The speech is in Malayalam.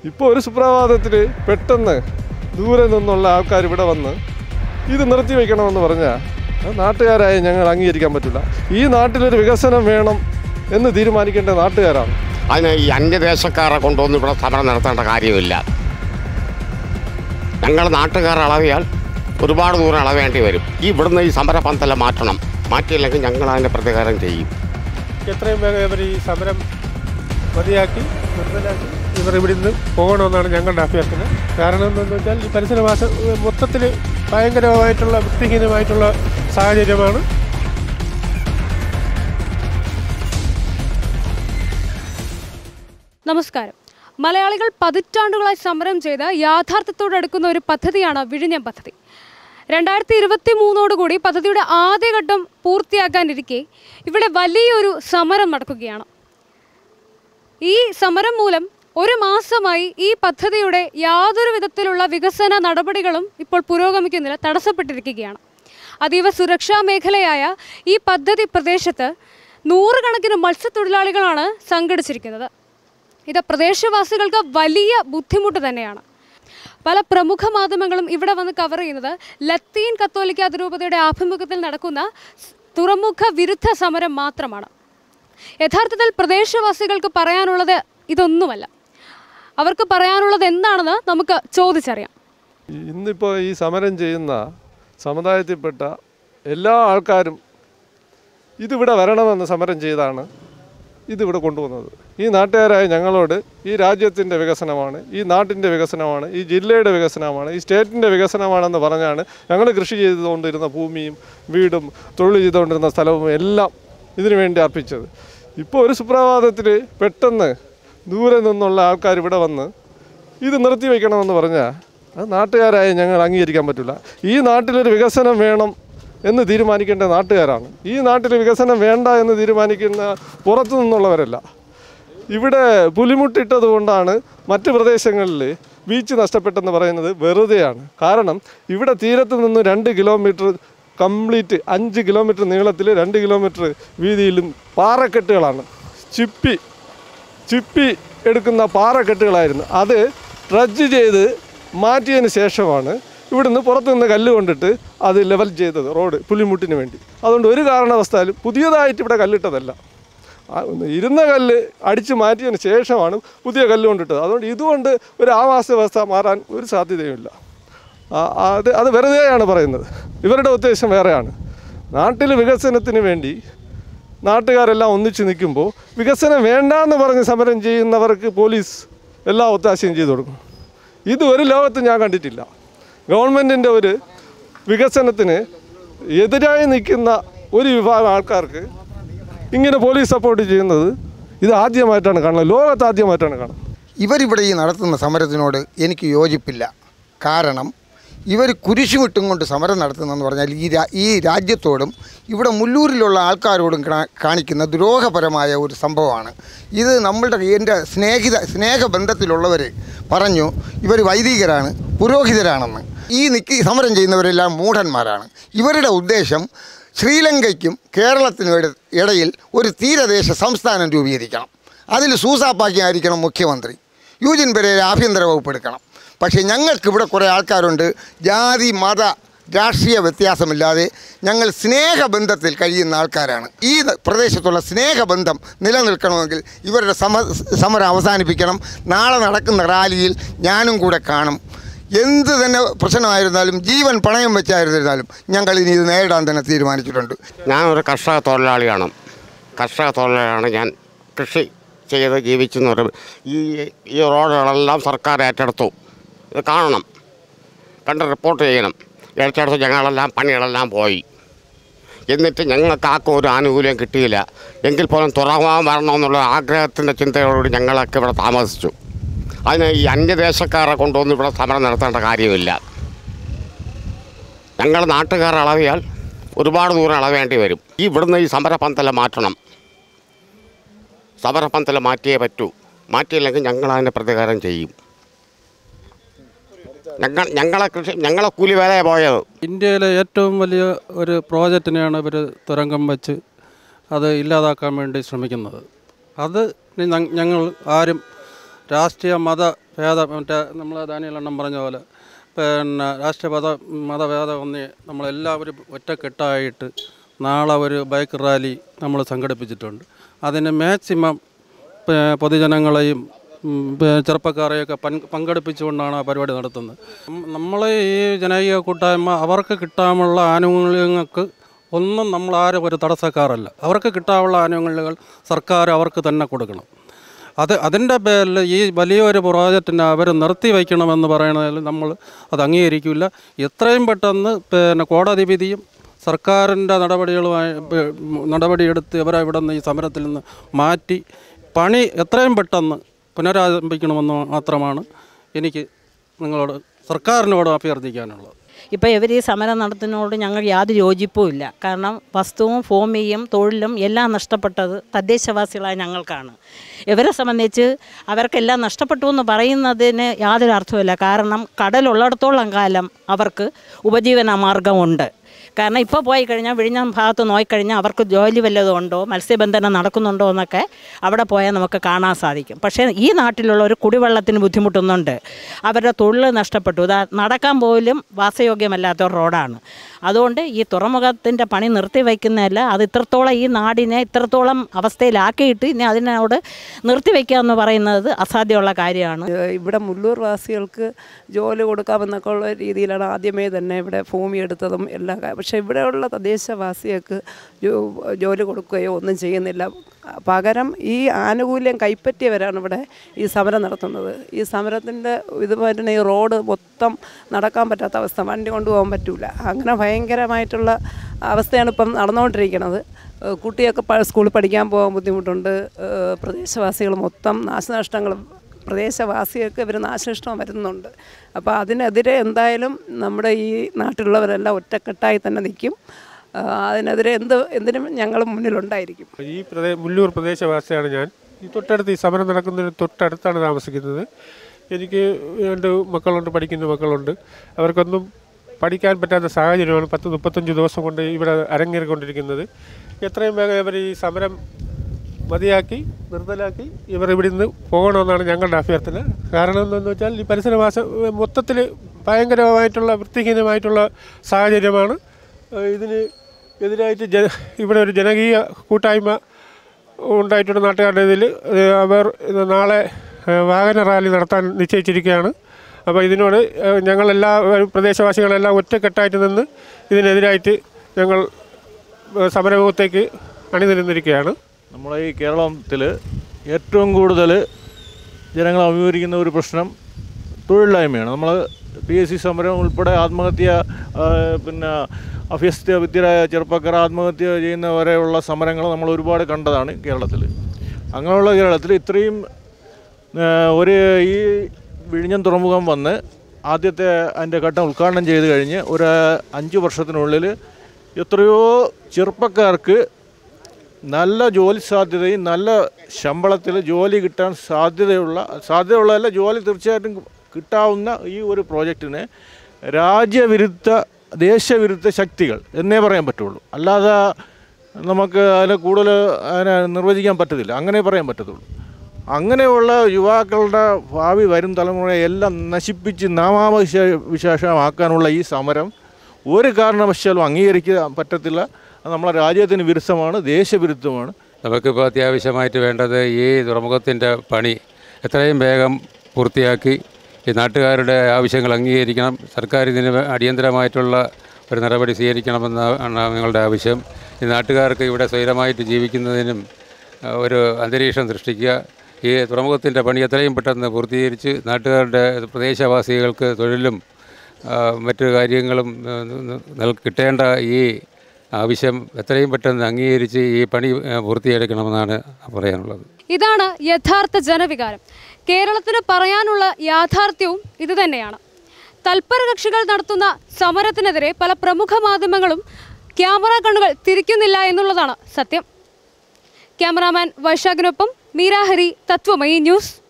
ഇപ്പോൾ ഒരു സുപ്രഭാതത്തിൽ പെട്ടെന്ന് ദൂരെ നിന്നുള്ള ആൾക്കാർ ഇവിടെ വന്ന് ഇത് നിർത്തി വയ്ക്കണമെന്ന് പറഞ്ഞാൽ അത് നാട്ടുകാരായ ഞങ്ങൾ അംഗീകരിക്കാൻ പറ്റില്ല ഈ നാട്ടിലൊരു വികസനം വേണം എന്ന് തീരുമാനിക്കേണ്ട നാട്ടുകാരാണ് അതിന് ഈ അന്യദേശക്കാരെ കൊണ്ടുവന്ന് ഇവിടെ സമരം നടത്തേണ്ട കാര്യമില്ല ഞങ്ങൾ നാട്ടുകാർ അളവിയാൽ ഒരുപാട് ദൂരം അളവേണ്ടി വരും ഈ ഇവിടുന്ന് ഈ സമര പന്തല മാറ്റണം മാറ്റിയില്ലെങ്കിൽ ഞങ്ങൾ അതിൻ്റെ പ്രതികാരം ചെയ്യും എത്രയും വേഗം ഇവർ ഈ സമരം മതിയാക്കി നിർത്തലാക്കി ഇവർ ഇവിടെ നിന്ന് പോകണമെന്നാണ് ഞങ്ങളുടെ അഭ്യർത്ഥന കാരണം എന്താണെന്ന് വെച്ചാൽ ഈ പരിസരവാസ മൊത്തത്തിൽ ഭയങ്കരമായിട്ടുള്ള വൃത്തിഹീനമായിട്ടുള്ള സാഹചര്യമാണ് നമസ്കാരം മലയാളികൾ പതിറ്റാണ്ടുകളായി സമരം ചെയ്ത് യാഥാർത്ഥ്യത്തോടടുക്കുന്ന ഒരു പദ്ധതിയാണ് വിഴിഞ്ഞം പദ്ധതി രണ്ടായിരത്തി ഇരുപത്തി മൂന്നോടുകൂടി പദ്ധതിയുടെ ആദ്യഘട്ടം പൂർത്തിയാക്കാനിരിക്കെ ഇവിടെ വലിയൊരു സമരം നടക്കുകയാണ് ഈ സമരം മൂലം ഒരു മാസമായി ഈ പദ്ധതിയുടെ യാതൊരു വിധത്തിലുള്ള വികസന നടപടികളും ഇപ്പോൾ പുരോഗമിക്കുന്നില്ല തടസ്സപ്പെട്ടിരിക്കുകയാണ് അതീവ സുരക്ഷാ മേഖലയായ ഈ പദ്ധതി പ്രദേശത്ത് നൂറുകണക്കിന് മത്സ്യത്തൊഴിലാളികളാണ് സംഘടിച്ചിരിക്കുന്നത് ഇത് പ്രദേശവാസികൾക്ക് വലിയ ബുദ്ധിമുട്ട് തന്നെയാണ് പല പ്രമുഖ മാധ്യമങ്ങളും ഇവിടെ വന്ന് കവർ ചെയ്യുന്നത് ലത്തീൻ കത്തോലിക്ക അതിരൂപതയുടെ ആഭിമുഖ്യത്തിൽ നടക്കുന്ന സ് തുറമുഖ വിരുദ്ധ സമരം മാത്രമാണ് യഥാർത്ഥത്തിൽ പ്രദേശവാസികൾക്ക് പറയാനുള്ളത് ഇതൊന്നുമല്ല അവർക്ക് പറയാനുള്ളത് എന്താണെന്ന് നമുക്ക് ചോദിച്ചറിയാം ഇന്നിപ്പോൾ ഈ സമരം ചെയ്യുന്ന സമുദായത്തിൽപ്പെട്ട എല്ലാ ആൾക്കാരും ഇതിവിടെ വരണമെന്ന് സമരം ചെയ്താണ് ഇതിവിടെ കൊണ്ടുവന്നത് ഈ നാട്ടുകാരായ ഞങ്ങളോട് ഈ രാജ്യത്തിൻ്റെ വികസനമാണ് ഈ നാട്ടിൻ്റെ വികസനമാണ് ഈ ജില്ലയുടെ വികസനമാണ് ഈ സ്റ്റേറ്റിൻ്റെ വികസനമാണെന്ന് പറഞ്ഞാണ് ഞങ്ങൾ കൃഷി ചെയ്തുകൊണ്ടിരുന്ന ഭൂമിയും വീടും തൊഴിൽ ചെയ്തുകൊണ്ടിരുന്ന സ്ഥലവും എല്ലാം ഇതിനു വേണ്ടി അർപ്പിച്ചത് ഇപ്പോൾ ഒരു സുപ്രഭാതത്തിൽ പെട്ടെന്ന് ദൂരെ നിന്നുള്ള ആൾക്കാർ ഇവിടെ വന്ന് ഇത് നിർത്തി വയ്ക്കണമെന്ന് പറഞ്ഞാൽ അത് നാട്ടുകാരായ ഞങ്ങൾ അംഗീകരിക്കാൻ പറ്റില്ല ഈ നാട്ടിലൊരു വികസനം വേണം എന്ന് തീരുമാനിക്കേണ്ട നാട്ടുകാരാണ് ഈ നാട്ടിൽ വികസനം വേണ്ട എന്ന് തീരുമാനിക്കുന്ന പുറത്തു നിന്നുള്ളവരല്ല ഇവിടെ പുലിമുട്ടിട്ടത് കൊണ്ടാണ് മറ്റ് പ്രദേശങ്ങളിൽ ബീച്ച് നഷ്ടപ്പെട്ടെന്ന് പറയുന്നത് വെറുതെയാണ് കാരണം ഇവിടെ തീരത്ത് നിന്ന് രണ്ട് കിലോമീറ്റർ കംപ്ലീറ്റ് അഞ്ച് കിലോമീറ്റർ നീളത്തിൽ രണ്ട് കിലോമീറ്റർ വീതിയിലും പാറക്കെട്ടുകളാണ് ചിപ്പി ചിപ്പി എടുക്കുന്ന പാറക്കെട്ടുകളായിരുന്നു അത് ഡ്രഡ്ജ് ചെയ്ത് മാറ്റിയതിന് ശേഷമാണ് ഇവിടുന്ന് പുറത്തുനിന്ന് കല്ല് കൊണ്ടിട്ട് അത് ലെവൽ ചെയ്തത് റോഡ് പുലിമുട്ടിന് വേണ്ടി അതുകൊണ്ട് ഒരു കാരണവസ്ഥാലും പുതിയതായിട്ട് ഇവിടെ കല്ലിട്ടതല്ല ആ, ഒന്ന് ഇരുന്ന കല്ല് അടിച്ച് മാറ്റിയതിന് ശേഷമാണ് പുതിയ കല്ല് കൊണ്ടിട്ടത് അതുകൊണ്ട് ഇതുകൊണ്ട് ഒരു ആവാസ വ്യവസ്ഥ മാറാൻ ഒരു സാധ്യതയുമില്ല ആ, അത് അത് വെറുതെയാണ് പറയുന്നത് ഇവരുടെ ഉദ്ദേശം വേറെയാണ് നാട്ടിൽ വികസനത്തിന് വേണ്ടി നാട്ടുകാരെല്ലാം ഒന്നിച്ച് നിൽക്കുമ്പോൾ വികസനം വേണ്ടാന്ന് പറഞ്ഞ് സമരം ചെയ്യുന്നവർക്ക് പോലീസ് എല്ലാ ഒത്താശയും ചെയ്തു കൊടുക്കും ഇത് ഒരു ലോകത്തും ഞാൻ കണ്ടിട്ടില്ല ഗവൺമെൻറ്റിൻ്റെ ഒരു വികസനത്തിന് എതിരായി നിൽക്കുന്ന ഒരു വിഭാഗം ആൾക്കാർക്ക് ഇങ്ങനെ പോലീസ് സപ്പോർട്ട് ചെയ്യുന്നത് ഇത് ആദ്യമായിട്ടാണ് കാണുന്നത് ലോകത്ത് ആദ്യമായിട്ടാണ് കാണുന്നത് ഇവരിവിടെ ഈ നടത്തുന്ന സമരത്തിനോട് എനിക്ക് യോജിപ്പില്ല കാരണം ഇവർ കുരിശുമിട്ടും കൊണ്ട് സമരം നടത്തുന്നതെന്ന് പറഞ്ഞാൽ ഈ രാ ഈ രാജ്യത്തോടും ഇവിടെ മുല്ലൂരിലുള്ള ആൾക്കാരോടും കാ- കാണിക്കുന്ന ദ്രോഹപരമായ ഒരു സംഭവമാണ് ഇത് നമ്മളുടെ എൻ്റെ സ്നേഹിത സ്നേഹബന്ധത്തിലുള്ളവർ പറഞ്ഞു ഇവർ വൈദികരാണ് പുരോഹിതരാണെന്ന് ഈ നിൽക്കി സമരം ചെയ്യുന്നവരെല്ലാം മൂഢന്മാരാണ് ഇവരുടെ ഉദ്ദേശം ശ്രീലങ്കയ്ക്കും കേരളത്തിനും ഇട- ഇടയിൽ ഒരു തീരദേശ സംസ്ഥാനം രൂപീകരിക്കണം അതിൽ സൂസാപ്പാക്കിയായിരിക്കണം മുഖ്യമന്ത്രി യൂജിൻ പെരേര ആഭ്യന്തര വകുപ്പ് എടുക്കണം പക്ഷേ ഞങ്ങൾക്കിവിടെ കുറേ ആൾക്കാരുണ്ട് ജാതി മത രാഷ്ട്രീയ വ്യത്യാസമില്ലാതെ ഞങ്ങൾ സ്നേഹബന്ധത്തിൽ കഴിയുന്ന ആൾക്കാരാണ് ഈ ന- പ്രദേശത്തുള്ള സ്നേഹബന്ധം നിലനിൽക്കണമെങ്കിൽ ഇവരുടെ സമ സമരം അവസാനിപ്പിക്കണം നാളെ നടക്കുന്ന റാലിയിൽ ഞാനും കൂടെ കാണും എന്ത് തന്നെ പ്രശ്നമായിരുന്നാലും ജീവൻ പണയം വെച്ചായിരുന്നാലും ഞങ്ങൾ ഇനി ഇത് നേരിടാൻ തന്നെ തീരുമാനിച്ചിട്ടുണ്ട് ഞാനൊരു കർഷക തൊഴിലാളിയാണ് കർഷക തൊഴിലാളിയാണ് ഞാൻ കൃഷി ചെയ്ത് ജീവിച്ചെന്ന് ഒരു ഈ ഈ റോഡുകളെല്ലാം സർക്കാർ ഏറ്റെടുത്തു ഇത് കാണണം കണ്ട് റിപ്പോർട്ട് ചെയ്യണം ഏറ്റെടുത്ത് ഞങ്ങളെല്ലാം പണികളെല്ലാം പോയി എന്നിട്ട് ഞങ്ങൾക്ക് ആർക്കും ഒരു ആനുകൂല്യം കിട്ടിയില്ല എങ്കിൽ പോലും തുറമുഖം വരണമെന്നുള്ള ആഗ്രഹത്തിൻ്റെ ചിന്തയോടുകൂടി ഞങ്ങളൊക്കെ ഇവിടെ താമസിച്ചു അതിന് ഈ അന്യദേശക്കാരെ കൊണ്ടുവന്ന് ഇവിടെ സമരം നടത്തേണ്ട കാര്യമില്ല ഞങ്ങൾ നാട്ടുകാർ അളവിയാൽ ഒരുപാട് ദൂരം അളവേണ്ടി വരും ഈ ഇവിടുന്ന് ഈ സമരപന്തല മാറ്റണം സമരപന്തല മാറ്റിയേ പറ്റൂ മാറ്റിയില്ലെങ്കിൽ ഞങ്ങൾ അതിൻ്റെ പ്രതികാരം ചെയ്യും ഞങ്ങൾ ഞങ്ങളെ കൃഷി ഞങ്ങളെ കൂലി വേലയെ പോയത് ഇന്ത്യയിലെ ഏറ്റവും വലിയ ഒരു പ്രോജക്റ്റിനെയാണ് ഇവർ തുരങ്കം വെച്ച് അത് ഇല്ലാതാക്കാൻ വേണ്ടി ശ്രമിക്കുന്നത് അത് ഞ- ഞങ്ങൾ ആരും രാഷ്ട്രീയ മത ഭേദ മറ്റേ നമ്മൾ ദാനിയലെണ്ണം പറഞ്ഞ പോലെ പിന്നെ രാഷ്ട്രീയപത മതഭേദമൊന്നി നമ്മളെല്ലാവരും ഒറ്റക്കെട്ടായിട്ട് നാളെ ഒരു ബൈക്ക് റാലി നമ്മൾ സംഘടിപ്പിച്ചിട്ടുണ്ട് അതിന് മാക്സിമം പ- പൊതുജനങ്ങളെയും ഉം, പ- ചെറുപ്പക്കാരെയൊക്കെ പൻ പങ്കെടുപ്പിച്ചുകൊണ്ടാണ് ആ പരിപാടി നടത്തുന്നത് നമ്മൾ ഈ ജനകീയ കൂട്ടായ്മ അവർക്ക് കിട്ടാനുള്ള ആനുകൂല്യങ്ങൾക്ക് ഒന്നും നമ്മൾ ആരും ഒരു തടസ്സക്കാരല്ല അവർക്ക് കിട്ടാനുള്ള ആനുകൂല്യങ്ങൾ സർക്കാർ അവർക്ക് തന്നെ കൊടുക്കണം അത് അതിൻ്റെ പേരിൽ ഈ വലിയൊരു പ്രോജക്റ്റിനെ അവർ നിർത്തി വയ്ക്കണമെന്ന് പറയുന്നതിൽ നമ്മൾ അത് അംഗീകരിക്കില്ല എത്രയും പെട്ടെന്ന് പിന്നെ കോടതി വിധിയും സർക്കാരിൻ്റെ നടപടികളുമായി പ- നടപടിയെടുത്ത് ഇവരെ ഇവിടെ നിന്ന് ഈ സമരത്തിൽ നിന്ന് മാറ്റി പണി എത്രയും പെട്ടെന്ന് പുനരാരംഭിക്കണമെന്ന് മാത്രമാണ് എനിക്ക് നിങ്ങളോട് സർക്കാരിനോട് അഭ്യർത്ഥിക്കാനുള്ളത് ഇപ്പോൾ ഇവർ ഈ സമരം നടത്തുന്നതിനോട് ഞങ്ങൾ യാതൊരു യോജിപ്പും ഇല്ല കാരണം വസ്തുവും ഭൂമിയും തൊഴിലും എല്ലാം നഷ്ടപ്പെട്ടത് തദ്ദേശവാസികളായ ഞങ്ങൾക്കാണ് ഇവരെ സംബന്ധിച്ച് അവർക്കെല്ലാം നഷ്ടപ്പെട്ടു എന്ന് പറയുന്നതിന് യാതൊരു അർത്ഥവുമില്ല കാരണം കടലുള്ളിടത്തോളം കാലം അവർക്ക് ഉപജീവന മാർഗമുണ്ട് കാരണം ഇപ്പോൾ പോയി കഴിഞ്ഞാൽ വിഴിഞ്ഞം ഭാഗത്ത് നോക്കിക്കഴിഞ്ഞാൽ അവർക്ക് ജോലി വല്ലതും ഉണ്ടോ മത്സ്യബന്ധനം നടക്കുന്നുണ്ടോ എന്നൊക്കെ അവിടെ പോയാൽ നമുക്ക് കാണാൻ സാധിക്കും പക്ഷേ ഈ നാട്ടിലുള്ള ഒരു കുടിവെള്ളത്തിന് ബുദ്ധിമുട്ടുന്നുണ്ട് അവരുടെ തൊഴിൽ നഷ്ടപ്പെട്ടു ഇതാ നടക്കാൻ പോലും വാസയോഗ്യമല്ലാത്ത ഒരു റോഡാണ് അതുകൊണ്ട് ഈ തുറമുഖത്തിൻ്റെ പണി നിർത്തിവെക്കുന്നതല്ല അത് ഇത്രത്തോളം ഈ നാടിനെ ഇത്രത്തോളം അവസ്ഥയിലാക്കിയിട്ട് ഇനി അതിനോട് നിർത്തിവെക്കുക എന്ന് പറയുന്നത് അസാധ്യമുള്ള കാര്യമാണ് ഏഹ് ഇവിടെ മുള്ളൂർ വാസികൾക്ക് ജോലി കൊടുക്കാമെന്നൊക്കെ ഉള്ള രീതിയിലാണ് ആദ്യമേ തന്നെ ഇവിടെ ഭൂമി എടുത്തതും എല്ലാ കാ- പക്ഷേ ഇവിടെയുള്ള തദ്ദേശവാസികൾക്ക് ജോ- ജോലി കൊടുക്കുകയോ ഒന്നും ചെയ്യുന്നില്ല പകരം ഈ ആനുകൂല്യം കൈപ്പറ്റിയവരാണ് ഇവിടെ ഈ സമരം നടത്തുന്നത് ഈ സമരത്തിൻ്റെ ഇത് വരുന്ന ഈ റോഡ് മൊത്തം നടക്കാൻ പറ്റാത്ത അവസ്ഥ വണ്ടി കൊണ്ടുപോകാൻ പറ്റില്ല അങ്ങനെ ഭയങ്കരമായിട്ടുള്ള അവസ്ഥയാണ് ഇപ്പം നടന്നുകൊണ്ടിരിക്കുന്നത് ഏഹ് കുട്ടിയൊക്കെ പ- സ്കൂളിൽ പഠിക്കാൻ പോകാൻ ബുദ്ധിമുട്ടുണ്ട് ഏഹ് പ്രദേശവാസികൾ മൊത്തം നാശനഷ്ടങ്ങളും പ്രദേശവാസികൾക്ക് ഇവർ നാശനഷ്ടം വരുന്നുണ്ട് അപ്പോൾ അതിനെതിരെ എന്തായാലും നമ്മുടെ ഈ നാട്ടിലുള്ളവരെല്ലാം ഒറ്റക്കെട്ടായി തന്നെ നിൽക്കും ആ, അതിനെതിരെ എന്ത് എന്തിനും ഞങ്ങൾ മുന്നിലുണ്ടായിരിക്കും ഈ പ്രദേ മുല്ലൂർ പ്രദേശവാസിയാണ് ഞാൻ ഈ തൊട്ടടുത്ത് ഈ സമരം നടക്കുന്നതിന് തൊട്ടടുത്താണ് താമസിക്കുന്നത് എനിക്ക് രണ്ട് മക്കളുണ്ട് പഠിക്കുന്ന മക്കളുണ്ട് അവർക്കൊന്നും പഠിക്കാൻ പറ്റാത്ത സാഹചര്യമാണ് പത്ത് മുപ്പത്തഞ്ച് ദിവസം കൊണ്ട് ഇവിടെ അരങ്ങേറിക്കൊണ്ടിരിക്കുന്നത് എത്രയും വേഗം ഇവർ ഈ സമരം മതിയാക്കി നിർത്തലാക്കി ഇവർ ഇവിടെ നിന്ന് പോകണമെന്നാണ് ഞങ്ങളുടെ അഭ്യർത്ഥന കാരണം എന്താണെന്ന് വെച്ചാൽ ഈ പരിസരവാസ മൊത്തത്തിൽ ഭയങ്കരമായിട്ടുള്ള വൃത്തിഹീനമായിട്ടുള്ള സാഹചര്യമാണ് ഏഹ് ഇതിന് എതിരായിട്ട് ജന ഇവിടെ ഒരു ജനകീയ കൂട്ടായ്മ ഉണ്ടായിട്ടുണ്ട് നാട്ടുകാരുടെ ഇതിൽ ഏഹ് അവർ ഇത് നാളെ ഏഹ് വാഹന റാലി നടത്താൻ നിശ്ചയിച്ചിരിക്കുകയാണ് അപ്പോൾ ഇതിനോട് ഏഹ് ഞങ്ങളെല്ലാ ഏഹ് പ്രദേശവാസികളെല്ലാം ഒറ്റക്കെട്ടായിട്ട് നിന്ന് ഇതിനെതിരായിട്ട് ഞങ്ങൾ ഏഹ് സമരമുഖത്തേക്ക് അണിനിരന്നിരിക്കുകയാണ് നമ്മളെ ഈ കേരളത്തിൽ ഏറ്റവും കൂടുതൽ ജനങ്ങൾ അഭിമുഖീകരിക്കുന്ന ഒരു പ്രശ്നം തൊഴിലില്ലായ്മയാണ് നമ്മൾ പി എസ് സി സമരം ഉൾപ്പെടെ ആത്മഹത്യ ആ, പിന്നെ അഭ്യസ്ത വിദ്യരായ ചെറുപ്പക്കാർ ആത്മഹത്യ ചെയ്യുന്ന വരെയുള്ള സമരങ്ങൾ നമ്മൾ ഒരുപാട് കണ്ടതാണ് കേരളത്തിൽ അങ്ങനെയുള്ള കേരളത്തിൽ ഇത്രയും ആ, ഒരു ഈ വിഴിഞ്ഞം തുറമുഖം വന്ന് ആദ്യത്തെ അതിൻ്റെ ഘട്ടം ഉദ്ഘാടനം ചെയ്ത് കഴിഞ്ഞ് ഒരു അഞ്ച് വർഷത്തിനുള്ളിൽ എത്രയോ ചെറുപ്പക്കാർക്ക് നല്ല ജോലി സാധ്യതയും നല്ല ശമ്പളത്തിൽ ജോലി കിട്ടാൻ സാധ്യതയുള്ള സാധ്യതയുള്ളതല്ല ജോലി തീർച്ചയായിട്ടും കിട്ടാവുന്ന ഈ ഒരു പ്രോജക്റ്റിനെ രാജ്യവിരുദ്ധ ദേശവിരുദ്ധ ശക്തികൾ എന്നേ പറയാൻ പറ്റുള്ളൂ അല്ലാതെ നമുക്ക് അതിനെ കൂടുതൽ അതിനെ നിർവചിക്കാൻ പറ്റത്തില്ല അങ്ങനെ പറയാൻ പറ്റത്തുള്ളൂ അങ്ങനെയുള്ള യുവാക്കളുടെ ഭാവി വരും തലമുറയെ എല്ലാം നശിപ്പിച്ച് നാമാവശ വിശേഷമാക്കാനുള്ള ഈ സമരം ഒരു കാരണവശാലും അംഗീകരിക്കാൻ പറ്റത്തില്ല അത് നമ്മളെ രാജ്യത്തിന് വിരുദ്ധമാണ് ദേശവിരുദ്ധമാണ് നമുക്കിപ്പോൾ അത്യാവശ്യമായിട്ട് വേണ്ടത് ഈ തുറമുഖത്തിൻ്റെ പണി എത്രയും വേഗം പൂർത്തിയാക്കി ഈ നാട്ടുകാരുടെ ആവശ്യങ്ങൾ അംഗീകരിക്കണം സർക്കാർ ഇതിന് വേ- അടിയന്തരമായിട്ടുള്ള ഒരു നടപടി സ്വീകരിക്കണമെന്നാണ് ഞങ്ങളുടെ ആവശ്യം ഈ നാട്ടുകാർക്ക് ഇവിടെ സ്വൈരമായിട്ട് ജീവിക്കുന്നതിനും ആ, ഒരു അന്തരീക്ഷം സൃഷ്ടിക്കുക ഈ തുറമുഖത്തിൻ്റെ പണി എത്രയും പെട്ടെന്ന് പൂർത്തീകരിച്ച് നാട്ടുകാരുടെ പ്രദേശവാസികൾക്ക് തൊഴിലും ആ, മറ്റു കാര്യങ്ങളും ആ, ന- നൽ കിട്ടേണ്ട ഈ ആവശ്യം എത്രയും പെട്ടെന്ന് അംഗീകരിച്ച് ഈ പണി ആ, പൂർത്തിയെടുക്കണമെന്നാണ് പറയാനുള്ളത് ഇതാണ് യഥാർത്ഥ ജനവികാരം കേരളത്തിന് പറയാനുള്ള യാഥാർത്ഥ്യവും ഇതുതന്നെയാണ് തൽപര കക്ഷികൾ നടത്തുന്ന സമരത്തിനെതിരെ പല പ്രമുഖ മാധ്യമങ്ങളും ക്യാമറ കണ്ണുകൾ തിരിക്കുന്നില്ല എന്നുള്ളതാണ് സത്യം ക്യാമറാമാൻ വൈശാഖിനൊപ്പം മീരാഹരി തത്വമയി ന്യൂസ്